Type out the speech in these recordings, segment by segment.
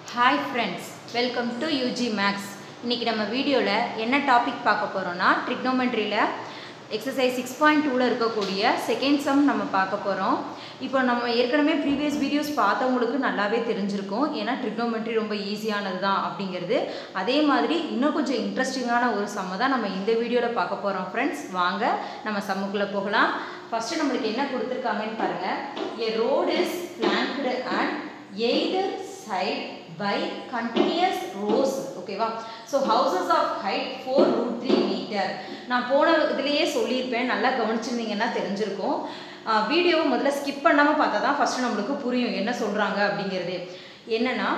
Hi friends welcome to UG maths இன்றைக்கி நம்ம வீடியோவில் என்ன டாபிக் பார்க்க போகிறோன்னா ட்ரிக்னோமெட்ரியில் எக்ஸசைஸ் சிக்ஸ் பாயிண்ட் டூவில் இருக்கக்கூடிய செகண்ட் சம் நம்ம பார்க்க போகிறோம் இப்போ நம்ம ஏற்கனவே ப்ரீவியஸ் வீடியோஸ் பார்த்தவங்களுக்கு நல்லாவே தெரிஞ்சிருக்கும் ஏன்னா ட்ரிக்னோமெட்ரி ரொம்ப ஈஸியானது தான் அப்படிங்கிறது அதே மாதிரி இன்னும் கொஞ்சம் இன்ட்ரெஸ்டிங்கான ஒரு சம்மை தான் நம்ம இந்த வீடியோவில் பார்க்க போகிறோம் ஃப்ரெண்ட்ஸ் வாங்க நம்ம சம்முக்குள்ளே போகலாம் ஃபஸ்ட்டு நம்மளுக்கு என்ன கொடுத்துருக்காங்கன்னு பாருங்கள் a road is flanked and either side by continuous rows ஓகேவா so houses of height four root three metre நான் போன இதுலேயே சொல்லியிருப்பேன் நல்லா கவனிச்சிருந்தீங்கன்னா தெரிஞ்சிருக்கும் வீடியோவை முதல்ல ஸ்கிப் பண்ணாமல் பார்த்தா தான் ஃபஸ்ட்டு நம்மளுக்கு புரியும் என்ன சொல்கிறாங்க அப்படிங்கிறது என்னென்னா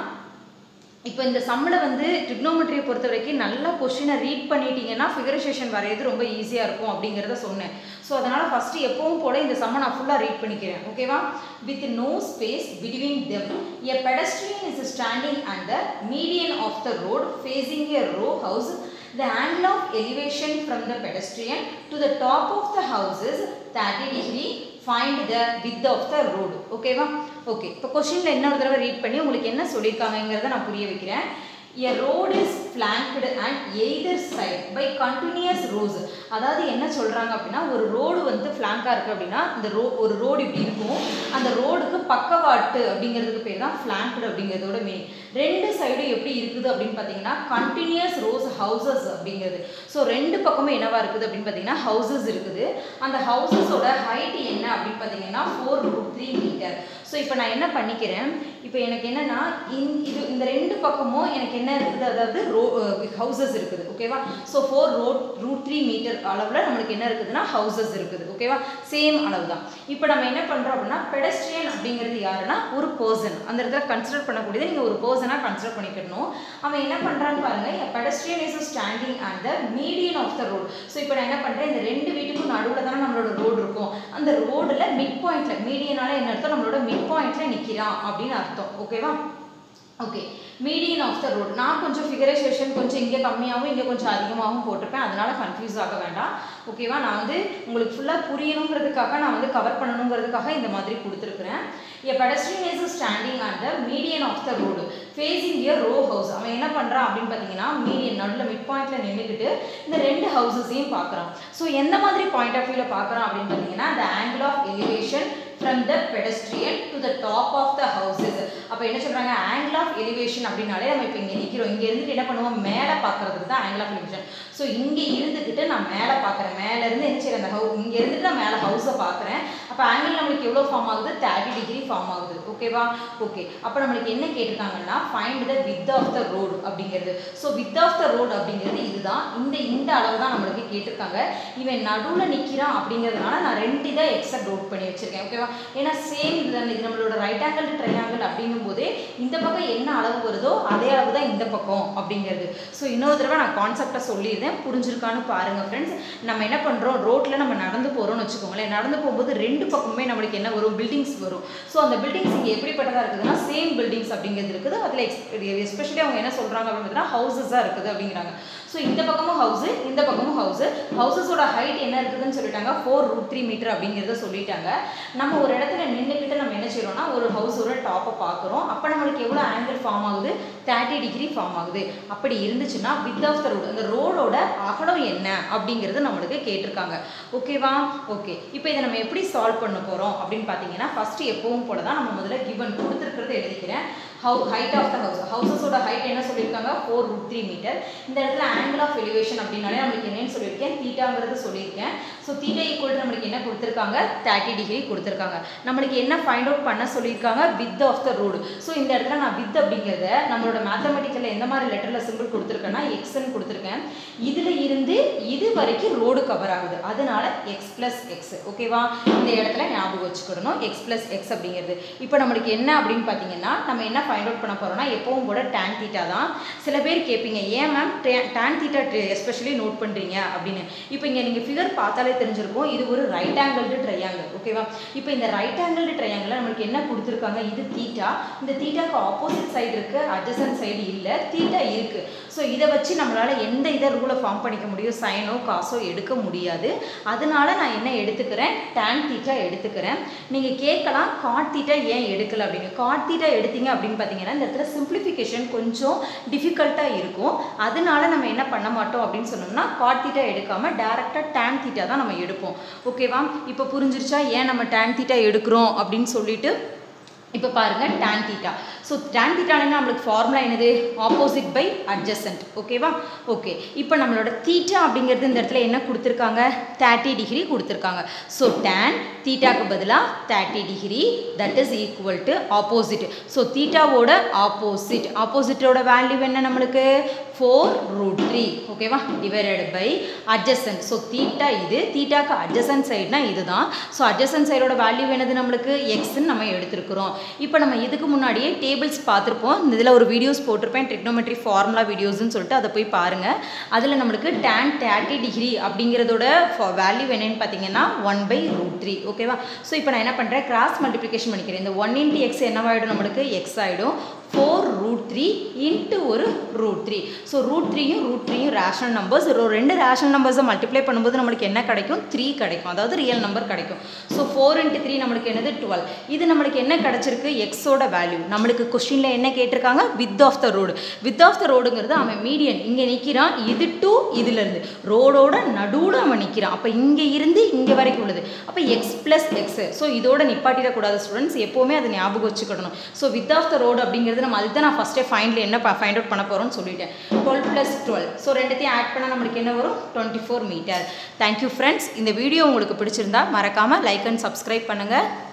இப்போ இந்த சம்மில் வந்து ட்ரிக்னோமெட்ரியை பொறுத்த வரைக்கும் நல்லா கொஷினை ரீட் பண்ணிட்டீங்கன்னா ஃபிகரைசேஷன் வரைகிறது ரொம்ப ஈஸியாக இருக்கும் அப்படிங்கிறத சொன்னேன் ஸோ அதனால் ஃபஸ்ட்டு எப்பவும் போல இந்த சம்மை நான் ஃபுல்லாக ரீட் பண்ணிக்கிறேன் ஓகேவா with no space between them a pedestrian is standing at the median of the road facing a row house The angle of elevation from the pedestrian to the top of the house is 30 degree. Find the width of the road. ஓகேவா okay இப்போ கொஷினில் இன்னொரு தடவை read பண்ணி உங்களுக்கு என்ன சொல்லியிருக்காங்கிறத நான் புரிய வைக்கிறேன் a road is flanked and either side by continuous rows அதாவது என்ன சொல்கிறாங்க அப்படின்னா ஒரு ரோடு வந்து ஃப்ளாங்காக இருக்குது அப்படின்னா இந்த ரோ ஒரு ரோடு இப்படி இருக்கும் அந்த ரோடுக்கு பக்கவாட்டு அப்படிங்கிறதுக்கு பேர் தான் ஃப்ளாங்க்டு அப்படிங்கிறதோட மீனிங் ரெண்டு சைடும் எப்படி இருக்குது அப்படின்னு பார்த்தீங்கன்னா கண்டினியூஸ் ரோஸ் ஹவுசஸ் அப்படிங்கிறது ஸோ ரெண்டு பக்கமும் என்னவா இருக்குது அப்படின்னு பார்த்தீங்கன்னா ஹவுசஸ் இருக்குது அந்த ஹவுசஸோட ஹைட் என்ன அப்படின்னு பார்த்தீங்கன்னா four root three metre so இப்போ நான் என்ன பண்ணிக்கிறேன் இப்போ எனக்கு என்னென்னா இந் இது இந்த ரெண்டு பக்கமும் எனக்கு என்ன இருக்குது அதாவது ரோ ஹவுசஸ் இருக்குது ஓகேவா so four road root three metre அளவில் நம்மளுக்கு என்ன இருக்குதுன்னா ஹவுசஸ் இருக்குது ஓகேவா சேம் அளவு தான் இப்போ நம்ம என்ன பண்ணுறோம் அப்படின்னா பெடஸ்ட்ரியன் அப்படிங்கிறது யாருன்னா ஒரு பர்சன் அந்த இடத்துல கன்சிடர் பண்ணக்கூடியது நீங்கள் ஒரு பர்சனாக கன்சிடர் பண்ணிக்கணும் அவன் என்ன பண்ணுறான்னு பாருங்கள் pedestrian is standing at the median of the road so இப்போ நான் என்ன பண்ணுறேன் இந்த ரெண்டு வீட்டுக்கும் நடுவில் தானே நம்மளோட ரோடு இருக்கும் அந்த ரோடில் மிட் பாயிண்ட்டில் மீடியனால என்ன அர்த்தம் நம்மளோட மிட் பாயிண்ட்டில் நிற்கிறான் அப்படின்னு அர்த்தம் ஓகேவா okay median of the road நான் கொஞ்சம் ஃபிகரைசேஷன் கொஞ்சம் இங்கே கம்மியாகவும் இங்கே கொஞ்சம் அதிகமாகவும் போட்டிருப்பேன் அதனால கன்ஃபியூஸ் ஆக வேண்டாம் ஓகேவா நான் வந்து உங்களுக்கு ஃபுல்லாக புரியணுங்கிறதுக்காக நான் வந்து கவர் பண்ணணுங்கிறதுக்காக இந்த மாதிரி கொடுத்துருக்குறேன் a pedestrian is standing at the median of the road facing ear row house அவன் என்ன பண்ணுறான் அப்படின்னு பார்த்தீங்கன்னா மீடியன் நடுவில் மிட் பாயிண்ட்டில் நின்றுக்கிட்டு இந்த ரெண்டு ஹவுசஸையும் பார்க்குறான் ஸோ எந்த மாதிரி பாயிண்ட் ஆஃப் வியூவில் பார்க்குறான் அப்படின்னு பார்த்தீங்கன்னா the angle of elevation from the pedestrian to the top of the houses அப்போ என்ன சொல்கிறாங்க ஆங்கிள் ஆஃப் எலிவேஷன் அப்படின்னாலே நம்ம இப்போ இங்கே நிற்கிறோம் இங்கே இருந்துட்டு என்ன பண்ணுவோம் மேலே பார்க்குறதுக்கு தான் ஆங்கிள் ஆஃப் எலிவேஷன் ஸோ இங்கே இருந்துக்கிட்டு நான் மேலே பார்க்குறேன் மேலேருந்து என்ன செய்யறேன் அந்த ஹவு இங்கே இருந்துட்டு நான் மேலே ஹவுஸை பார்க்குறேன் அப்போ ஆங்கிள் நம்மளுக்கு எவ்வளோ ஃபார்ம் ஆகுது தேர்ட்டி டிகிரி ஃபார்ம் ஆகுது ஓகேவா ஓகே அப்போ நம்மளுக்கு என்ன கேட்டிருக்காங்கன்னா find the width of the road அப்படிங்கிறது so width of the road அப்படிங்கிறது இதுதான் இந்த இந்த அளவு தான் நம்மளுக்கு கேட்டிருக்காங்க இவன் நடுவில் நிற்கிறான் அப்படிங்கிறதுனால நான் ரெண்டு இதை எக்ஸா நோட் பண்ணி வச்சிருக்கேன் ஓகேவா ஏன்னா சேம் இது இது நம்மளோட ரைட் ஆங்கிள் ட்ரையாங்கிள் அப்படிங்கும் போதே இந்த பக்கம் என்ன அளவு வருதோ அதே அளவு தான் இந்த பக்கம் அப்படிங்கிறது ஸோ இன்னொரு தடவை நான் கான்செப்டை சொல்லியிருந்தேன் புரிஞ்சிருக்கான்னு பாருங்கள் ஃப்ரெண்ட்ஸ் நம்ம என்ன பண்ணுறோம் ரோட்டில் நம்ம நடந்து போகிறோம்னு வச்சுக்கோங்களேன் நடந்து போகும்போது ரெண்டு பக்கமுமே நம்மளுக்கு என்ன வரும் பில்டிங்ஸ் வரும் ஸோ அந்த பில்டிங்ஸ் இங்கே எப்படிப்பட்டதாக இருக்குதுன்னா சேம் பில்டிங்ஸ் அப்படிங்கிறது இருக்குது அதில் எக்ஸ் எஸ்பெஷலி அவங்க என்ன சொல்கிறாங்க அப்படின்னு பார்த்தீங்கன்னா ஹவுசஸாக இருக்குது அப்படிங்கிறாங்க ஸோ இந்த பக்கமும் ஹவுஸு இந்த பக்கமும் ஹவுஸு ஹவுசஸோட ஹைட் என்ன இருக்குதுன்னு சொல்லிட்டாங்க ஃபோர் ரூட் த்ரீ மீட்டர் அப்படிங்கிறத சொல்லிட்டாங்க நம்ம ஒரு இடத்துல நின்றுக்கிட்டு நம்ம என்ன செய்கிறோம்னா ஒரு ஹவுஸோட டாப்பை பார்க்குறோம் அப்போ நம்மளுக்கு எவ்வளோ ஆங்கிள் ஃபார்ம் ஆகுது தேர்ட்டி டிகிரி ஃபார்ம் ஆகுது அப்படி இருந்துச்சுன்னா வித் ஆஃப் த ரோடு அந்த ரோடோட அகலம் என்ன அப்படிங்கிறது நம்மளுக்கு கேட்டிருக்காங்க ஓகேவா ஓகே இப்போ இதை நம்ம எப்படி சால்வ் பண்ண போகிறோம் அப்படின்னு பார்த்தீங்கன்னா ஃபஸ்ட்டு எப்பவும் போல தான் நம்ம முதல்ல கிவன் கொடுத்துருக்கிறத எழுதிக்கிறேன் how height of the house ஹவுசஸோட ஹைட் என்ன சொல்லியிருக்காங்க ஃபோர் ரூட் த்ரீ மீட்டர் இந்த இடத்துல ஆங்கிள் ஆஃப் எலிவேஷன் அப்படின்னாலே நம்மளுக்கு என்னன்னு சொல்லியிருக்கேன் தீட்டாங்கிறது சொல்லியிருக்கேன் ஸோ தீட்டா ஈக்குவல் நம்மளுக்கு என்ன கொடுத்துருக்காங்க தேர்ட்டி டிகிரி கொடுத்துருக்காங்க நம்மளுக்கு என்ன ஃபைண்ட் அவுட் பண்ண சொல்லியிருக்காங்க width of the road so இந்த இடத்துல நான் வித் அப்படிங்கிறத நம்மளோட மேத்தமெட்டிக்கலில் எந்த மாதிரி லெட்டரில் சிம்பிள் கொடுத்துருக்கேன்னா எக்ஸ்ன்னு கொடுத்துருக்கேன் இதில் இருந்து இது வரைக்கும் ரோடு கவர் ஆகுது அதனால எக்ஸ் ப்ளஸ் எக்ஸ் ஓகேவா இந்த இடத்துல ஞாபகம் வச்சுக்கிடணும் எக்ஸ் ப்ளஸ் எக்ஸ் அப்படிங்கிறது இப்போ நம்மளுக்கு என்ன அப்படின்னு பார்த்தீங்கன்னா நம்ம என்ன ஃபைண்ட் அவுட் பண்ண போகிறோம்னா எப்பவும் கூட டேன் தீட்டா தான் சில பேர் கேட்பீங்க ஏன் ma'am tan theta especially note பண்ணுறீங்க அப்படின்னு இப்போ இங்கே நீங்கள் ஃபிகர் பார்த்தாலே தெரிஞ்சிருக்கும் இது ஒரு ரைட் ஆங்கிள்டு ட்ரையாங்கிள் ஓகேவா இப்போ இந்த ரைட் ஆங்கிள்டு ட்ரையாங்கிள் நம்மளுக்கு என்ன கொடுத்துருக்காங்க இது தீட்டா இந்த தீட்டா தீட்டாக்கு ஆப்போசிட் சைடு இருக்குது அட்ஜசன்ட் சைடு இல்லை தீட்டா இருக்குது ஸோ இதை வச்சு நம்மளால் எந்த இதை ரூலை ஃபார்ம் பண்ணிக்க முடியும் சைனோ காசோ எடுக்க முடியாது அதனால நான் என்ன எடுத்துக்கிறேன் டேன் தீட்டா எடுத்துக்கிறேன் நீங்கள் கேட்கலாம் காட் தீட்டா ஏன் எடுக்கல அப்படின்னு காட் தீட்டா எடுத்தீங்க அப்படின்னு பார்த்தீங்கன்னா இந்த இடத்துல சிம்பிளிஃபிகேஷன் கொஞ்சம் டிஃபிகல்ட்டாக இருக்கும் அதனால நம்ம என்ன பண்ண மாட்டோம் அப்படின்னு சொன்னோம்னா காட் தீட்டா எடுக்காமல் டேரெக்டாக டேன் தீட்டா தான் நம்ம எடுப்போம் ஓகேவா இப்போ புரிஞ்சிருச்சா ஏன் நம்ம டேன் தீட்டா எடுக்கிறோம் அப்படின்னு சொல்லிட்டு இப்போ பாருங்கள் டேன் தீட்டா ஸோ டேன் தீட்டானா நம்மளுக்கு ஃபார்முலா என்னது ஆப்போசிட் பை அட்ஜசன்ட் ஓகேவா ஓகே இப்போ நம்மளோட தீட்டா அப்படிங்கிறது இந்த இடத்துல என்ன கொடுத்துருக்காங்க தேர்ட்டி டிகிரி கொடுத்துருக்காங்க ஸோ டேன் தீட்டாக்கு பதிலாக thirty degree that is equal to opposite so தீட்டாவோட ஆப்போசிட் ஆப்போசிட்டோட வேல்யூ என்ன நம்மளுக்கு ஃபோர் ரூட் த்ரீ ஓகேவா divided by adjacent so theta இது தீட்டாக்கு அட்ஜசன்ட் சைடுனா இதுதான் ஸோ அட்ஜசன்ட் சைடோட வேல்யூ என்னது நம்மளுக்கு எக்ஸ்ன்னு நம்ம எடுத்திருக்கிறோம் இப்போ நம்ம இதுக்கு முன்னாடியே டேபிள்ஸ் பார்த்துருப்போம் இந்த இதில் ஒரு வீடியோஸ் போட்டிருப்பேன் ட்ரிக்னோமெட்ரி ஃபார்முலா வீடியோஸ்னு சொல்லிட்டு அதை போய் பாருங்கள் அதில் நம்மளுக்கு டேன் தேர்ட்டி டிகிரி அப்படிங்கிறதோட வேல்யூ என்னன்னு பார்த்தீங்கன்னா ஒன் பை ரூட் த்ரீ ஓகேவா ஸோ இப்போ நான் என்ன பண்ணுறேன் கிராஸ் மல்டிப்ளிகேஷன் பண்ணிக்கிறேன் இந்த ஒன் இன்ட்டு எக்ஸ் என்னவாயிடும் நம்மளுக்கு எக்ஸ் ஆகிடும் ஃபோர் ரூட் த்ரீ இன்ட்டு ஒரு ரூட் த்ரீ ஸோ ரூட் த்ரீயும் ரூட் த்ரீயும் ரேஷனல் நம்பர்ஸ் ரெண்டு ரேஷனல் நம்பர்ஸை மல்டிப்ளை பண்ணும்போது நம்மளுக்கு என்ன கிடைக்கும் த்ரீ கிடைக்கும் அதாவது ரியல் நம்பர் கிடைக்கும் ஸோ ஃபோர் இன்ட்டு த்ரீ நம்மளுக்கு என்னது டுவெல் இது நம்மளுக்கு என்ன கிடச்சிருக்கு எக்ஸோட வேல்யூ நம்மளுக்கு கொஸ்டினில் என்ன கேட்டிருக்காங்க width of the road width of the ரோடுங்கிறது அவன் மீடியன் இங்கே நிற்கிறான் இது டு இதுலேருந்து ரோடோட நடுவில் அவன் நிற்கிறான் அப்போ இங்கே இருந்து இங்கே வரைக்கும் உள்ளது அப்போ எக்ஸ் ப்ளஸ் எக்ஸ் ஸோ இதோட நிப்பாட்டிடக்கூடாது ஸ்டூடெண்ட்ஸ் எப்போவுமே அதை ஞாபகம் வச்சுக்கிடணும் so width of the road அப்படிங்கிறது நம்ம அதுதான் நான் ஃபஸ்ட்டே ஃபைண்டில் என்ன ஃபைண்ட் அவுட் பண்ண போகிறோம்னு சொல்லிட்டேன் டுவெல் ப்ளஸ் டுவெல் ஸோ ரெண்டுத்தையும் ஆட் பண்ணால் நம்மளுக்கு என்ன வரும் twenty four meter thank you friends இந்த வீடியோ உங்களுக்கு பிடிச்சிருந்தா மறக்காமல் லைக் அண்ட் சப்ஸ்கிரைப் பண்ணுங்கள்